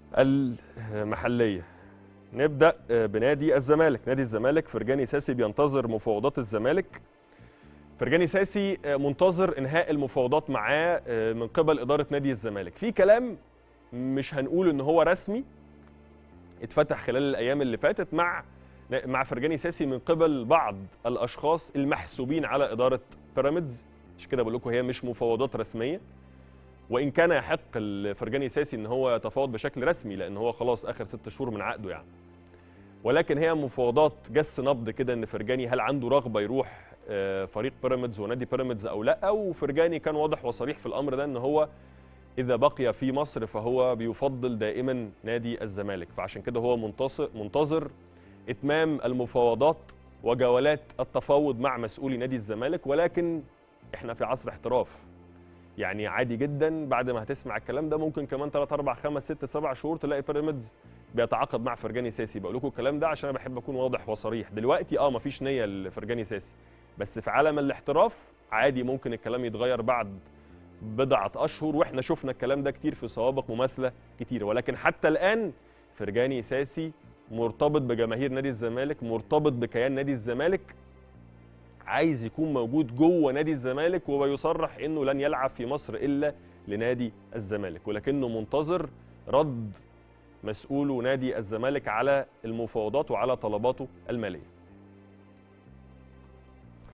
المحليه نبدا بنادي الزمالك نادي الزمالك فرجاني ساسي بينتظر مفاوضات الزمالك فرجاني ساسي منتظر انهاء المفاوضات معاه من قبل اداره نادي الزمالك في كلام مش هنقول ان هو رسمي اتفتح خلال الايام اللي فاتت مع مع فرجاني ساسي من قبل بعض الاشخاص المحسوبين على اداره بيراميدز مش كده بقول لكم هي مش مفاوضات رسميه وان كان يحق لفرجاني ساسي ان هو يتفاوض بشكل رسمي لان هو خلاص اخر ست شهور من عقده يعني ولكن هي مفاوضات جس نبض كده ان فرجاني هل عنده رغبه يروح فريق بيراميدز ونادي بيراميدز او لا وفرجاني كان واضح وصريح في الامر ده ان هو اذا بقي في مصر فهو بيفضل دائما نادي الزمالك فعشان كده هو منتظر اتمام المفاوضات وجولات التفاوض مع مسؤولي نادي الزمالك ولكن احنا في عصر احتراف يعني عادي جدا بعد ما هتسمع الكلام ده ممكن كمان 3 4 5 6 7 شهور تلاقي بيراميدز بيتعاقد مع فرجاني ساسي بقول لكم الكلام ده عشان انا بحب اكون واضح وصريح دلوقتي اه مفيش نيه لفرجاني ساسي بس في عالم الاحتراف عادي ممكن الكلام يتغير بعد بضعه اشهر واحنا شفنا الكلام ده كتير في سوابق مماثله كتير ولكن حتى الان فرجاني ساسي مرتبط بجماهير نادي الزمالك مرتبط بكيان نادي الزمالك عايز يكون موجود جوه نادي الزمالك وبيصرح انه لن يلعب في مصر الا لنادي الزمالك ولكنه منتظر رد مسؤولو نادي الزمالك على المفاوضات وعلى طلباته الماليه